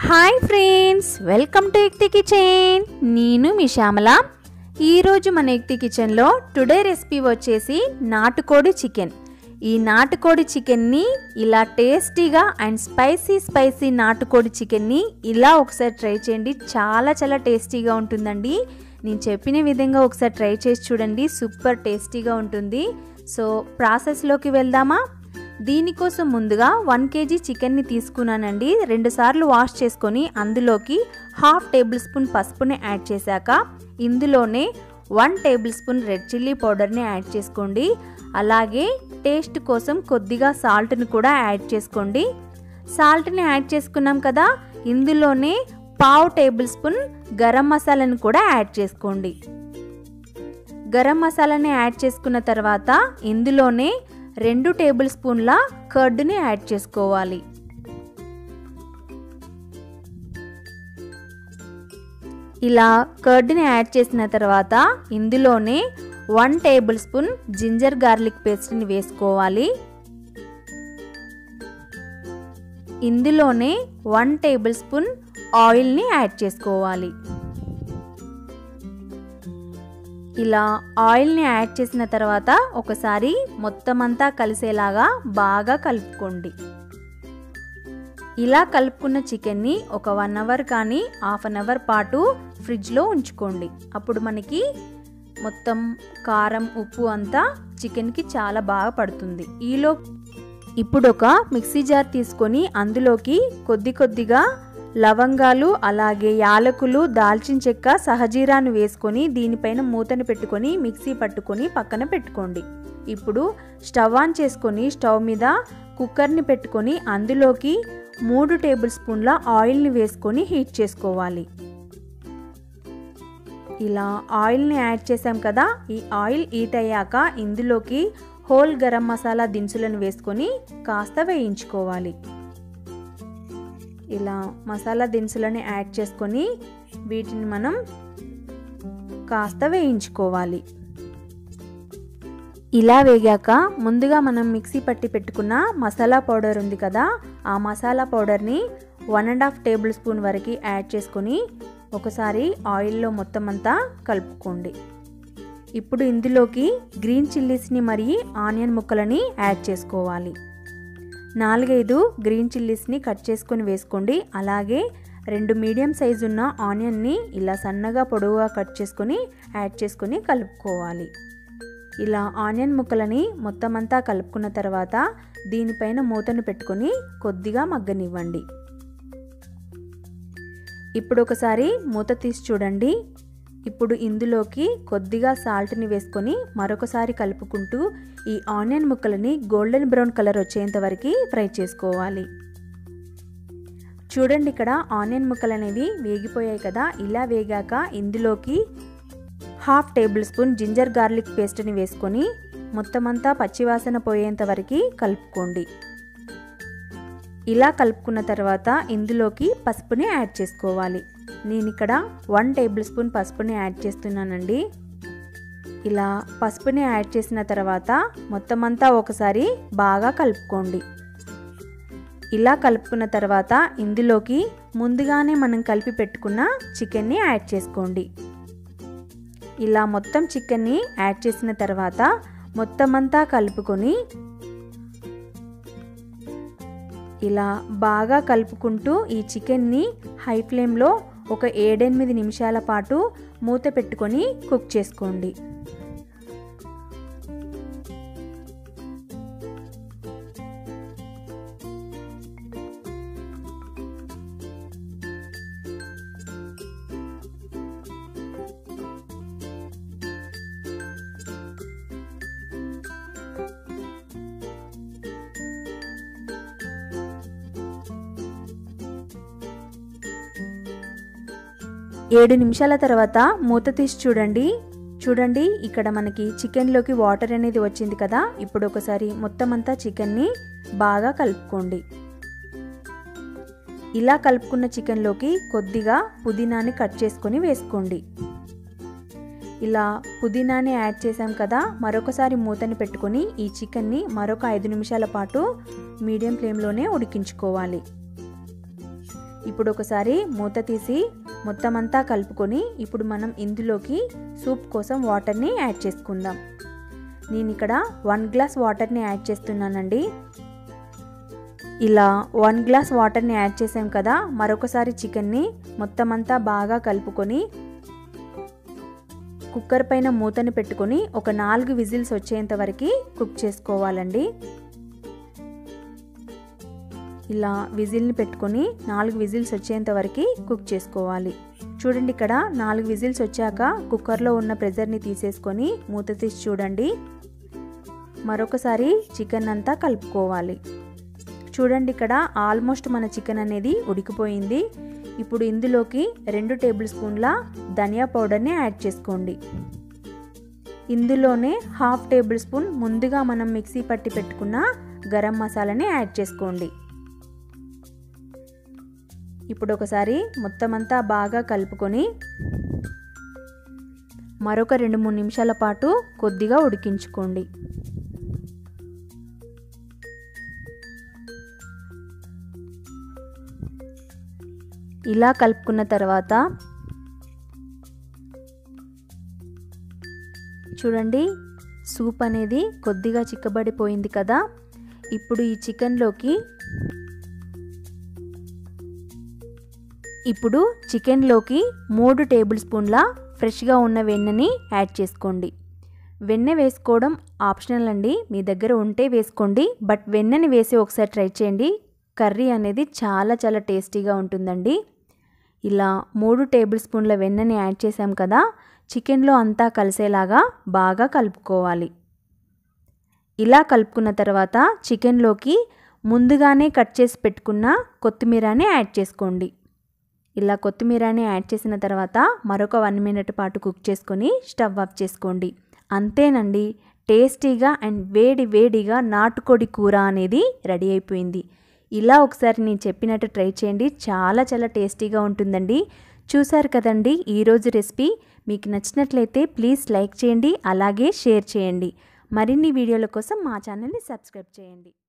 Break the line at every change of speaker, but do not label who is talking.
hi friends welcome to ఎక్తి kitchen నేను మీ శ్యామల ఈరోజు మన ఎక్తి కిచెన్లో టుడే రెసిపీ వచ్చేసి నాటుకోడి చికెన్ ఈ నాటుకోడి చికెన్ని ఇలా టేస్టీగా అండ్ స్పైసీ స్పైసీ నాటుకోడి చికెన్ని ఇలా ఒకసారి ట్రై చేయండి చాలా చాలా టేస్టీగా ఉంటుందండి నేను చెప్పిన విధంగా ఒకసారి ట్రై చేసి చూడండి సూపర్ టేస్టీగా ఉంటుంది సో ప్రాసెస్లోకి వెళ్దామా దీనికోసం ముందుగా వన్ కేజీ చికెన్ని తీసుకున్నానండి రెండుసార్లు వాష్ చేసుకొని అందులోకి హాఫ్ టేబుల్ స్పూన్ పసుపుని యాడ్ చేశాక ఇందులోనే one tablespoon red chilli పౌడర్ని యాడ్ చేసుకోండి అలాగే టేస్ట్ కోసం కొద్దిగా సాల్ట్ని కూడా యాడ్ చేసుకోండి సాల్ట్ని యాడ్ చేసుకున్నాం కదా ఇందులోనే పావు టేబుల్ స్పూన్ గరం మసాలాని కూడా యాడ్ చేసుకోండి గరం మసాలాని యాడ్ చేసుకున్న తర్వాత ఇందులోనే రెండు టేబుల్ స్పూన్ల కర్డ్ని యాడ్ చేసుకోవాలి ఇలా కర్డ్ని యాడ్ చేసిన తర్వాత ఇందులోనే one tablespoon ginger garlic పేస్ట్ని వేసుకోవాలి ఇందులోనే వన్ టేబుల్ స్పూన్ ఆయిల్ని యాడ్ చేసుకోవాలి ఇలా ఆయిల్ని యాడ్ చేసిన తర్వాత ఒకసారి మొత్తం అంతా కలిసేలాగా బాగా కలుపుకోండి ఇలా కలుపుకున్న చికెన్ని ఒక వన్ అవర్ కానీ హాఫ్ అన్ అవర్ పాటు ఫ్రిడ్జ్లో ఉంచుకోండి అప్పుడు మనకి మొత్తం కారం ఉప్పు అంతా చికెన్కి చాలా బాగా పడుతుంది ఈలో ఇప్పుడు ఒక మిక్సీ జార్ తీసుకొని అందులోకి కొద్ది కొద్దిగా లవంగాలు అలాగే యాలకులు దాల్చిన చెక్క సహజీరాను వేసుకొని దీనిపైన మూతను పెట్టుకొని మిక్సీ పట్టుకొని పక్కన పెట్టుకోండి ఇప్పుడు స్టవ్ ఆన్ చేసుకొని స్టవ్ మీద కుక్కర్ని పెట్టుకొని అందులోకి మూడు టేబుల్ స్పూన్ల ఆయిల్ని వేసుకొని హీట్ చేసుకోవాలి ఇలా ఆయిల్ని యాడ్ చేసాం కదా ఈ ఆయిల్ హీట్ అయ్యాక ఇందులోకి హోల్ గరం మసాలా దినుసులను వేసుకొని కాస్త వేయించుకోవాలి ఇలా మసాలా దినుసులని యాడ్ చేసుకొని వీటిని మనం కాస్త వేయించుకోవాలి ఇలా వేగాక ముందుగా మనం మిక్సీ పట్టి పెట్టుకున్న మసాలా పౌడర్ ఉంది కదా ఆ మసాలా పౌడర్ని one and half tablespoon వరకు యాడ్ చేసుకొని ఒకసారి ఆయిల్లో మొత్తం అంతా కలుపుకోండి ఇప్పుడు ఇందులోకి గ్రీన్ చిల్లీస్ని మరియు ఆనియన్ ముక్కలని యాడ్ చేసుకోవాలి నాలుగైదు గ్రీన్ చిల్లీస్ని కట్ చేసుకొని వేసుకోండి అలాగే రెండు మీడియం సైజు ఉన్న ఆనియన్ని ఇలా సన్నగా పొడవుగా కట్ చేసుకొని యాడ్ చేసుకొని కలుపుకోవాలి ఇలా ఆనియన్ ముక్కలని మొత్తం అంతా కలుపుకున్న తర్వాత దీనిపైన మూతను పెట్టుకొని కొద్దిగా మగ్గనివ్వండి ఇప్పుడు ఒకసారి మూత తీసి చూడండి ఇప్పుడు ఇందులోకి కొద్దిగా సాల్ట్ని వేసుకొని మరొకసారి కలుపుకుంటూ ఈ ఆనియన్ ముక్కలని గోల్డెన్ బ్రౌన్ కలర్ వచ్చేంత వరకు ఫ్రై చేసుకోవాలి చూడండి ఇక్కడ ఆనియన్ ముక్కలు అనేవి వేగిపోయాయి కదా ఇలా వేగాక ఇందులోకి half tablespoon ginger garlic పేస్ట్ని వేసుకొని మొత్తం అంతా పచ్చివాసన పోయేంత వరకు కలుపుకోండి ఇలా కలుపుకున్న తర్వాత ఇందులోకి పసుపుని యాడ్ చేసుకోవాలి నేను ఇక్కడ వన్ టేబుల్ స్పూన్ పసుపుని యాడ్ చేస్తున్నానండి ఇలా పసుపుని యాడ్ చేసిన తర్వాత మొత్తం అంతా ఒకసారి బాగా కలుపుకోండి ఇలా కలుపుకున్న తర్వాత ఇందులోకి ముందుగానే మనం కలిపి పెట్టుకున్న చికెన్ని యాడ్ చేసుకోండి ఇలా మొత్తం చికెన్ని యాడ్ చేసిన తర్వాత మొత్తం అంతా కలుపుకొని ఇలా బాగా కలుపుకుంటూ ఈ చికెన్ని హై ఫ్లేమ్లో ఒక ఏడెనిమిది నిమిషాల పాటు మూత పెట్టుకొని కుక్ చేసుకోండి ఏడు నిమిషాల తర్వాత మూత తీసి చూడండి చూడండి ఇక్కడ మనకి చికెన్లోకి వాటర్ అనేది వచ్చింది కదా ఇప్పుడు ఒకసారి మొత్తం అంతా చికెన్ని బాగా కలుపుకోండి ఇలా కలుపుకున్న చికెన్లోకి కొద్దిగా పుదీనాని కట్ చేసుకొని వేసుకోండి ఇలా పుదీనాని యాడ్ చేసాం కదా మరొకసారి మూతని పెట్టుకొని ఈ చికెన్ని మరొక ఐదు నిమిషాల పాటు మీడియం ఫ్లేమ్లోనే ఉడికించుకోవాలి ఇప్పుడు ఒకసారి మూత తీసి మొత్తం అంతా కలుపుకొని ఇప్పుడు మనం ఇందులోకి సూప్ కోసం వాటర్ని యాడ్ చేసుకుందాం నేను ఇక్కడ వన్ గ్లాస్ వాటర్ని యాడ్ చేస్తున్నానండి ఇలా వన్ గ్లాస్ వాటర్ని యాడ్ చేసాం కదా మరొకసారి చికెన్ని మొత్తం అంతా బాగా కలుపుకొని కుక్కర్ పైన మూతని పెట్టుకొని ఒక నాలుగు విజిల్స్ వచ్చేంత వరకు కుక్ చేసుకోవాలండి ఇలా విజిల్ని పెట్టుకొని నాలుగు విజిల్స్ వచ్చేంత వరకు కుక్ చేసుకోవాలి చూడండి ఇక్కడ నాలుగు విజిల్స్ వచ్చాక కుక్కర్లో ఉన్న ప్రెజర్ని తీసేసుకొని మూత తీసి చూడండి మరొకసారి చికెన్ అంతా కలుపుకోవాలి చూడండి ఇక్కడ ఆల్మోస్ట్ మన చికెన్ అనేది ఉడికిపోయింది ఇప్పుడు ఇందులోకి రెండు టేబుల్ స్పూన్ల ధనియా పౌడర్ని యాడ్ చేసుకోండి ఇందులోనే హాఫ్ టేబుల్ స్పూన్ ముందుగా మనం మిక్సీ పట్టి పెట్టుకున్న గరం మసాలాని యాడ్ చేసుకోండి ఇప్పుడు ఒకసారి మొత్తం అంతా బాగా కలుపుకొని మరొక రెండు మూడు నిమిషాల పాటు కొద్దిగా ఉడికించుకోండి ఇలా కలుపుకున్న తర్వాత చూడండి సూప్ అనేది కొద్దిగా చిక్కబడిపోయింది కదా ఇప్పుడు ఈ చికెన్లోకి ఇప్పుడు చికెన్లోకి మూడు టేబుల్ స్పూన్ల ఫ్రెష్గా ఉన్న వెన్నని యాడ్ చేసుకోండి వెన్న వేసుకోవడం ఆప్షనల్ అండి మీ దగ్గర ఉంటే వేసుకోండి బట్ వెన్నని వేసి ఒకసారి ట్రై చేయండి కర్రీ అనేది చాలా చాలా టేస్టీగా ఉంటుందండి ఇలా మూడు టేబుల్ స్పూన్ల వెన్నని యాడ్ చేసాం కదా చికెన్లో అంతా కలిసేలాగా బాగా కలుపుకోవాలి ఇలా కలుపుకున్న తర్వాత చికెన్లోకి ముందుగానే కట్ చేసి పెట్టుకున్న కొత్తిమీరని యాడ్ చేసుకోండి ఇలా కొత్తిమీరని యాడ్ చేసిన తర్వాత మరొక వన్ మినిట్ పాటు కుక్ చేసుకొని స్టవ్ ఆఫ్ చేసుకోండి అంతేనండి టేస్టీగా అండ్ వేడి వేడిగా నాటుకోడి కూర అనేది రెడీ అయిపోయింది ఇలా ఒకసారి నేను చెప్పినట్టు ట్రై చేయండి చాలా చాలా టేస్టీగా ఉంటుందండి చూసారు కదండి ఈరోజు రెసిపీ మీకు నచ్చినట్లయితే ప్లీజ్ లైక్ చేయండి అలాగే షేర్ చేయండి మరిన్ని వీడియోల కోసం మా ఛానల్ని సబ్స్క్రైబ్ చేయండి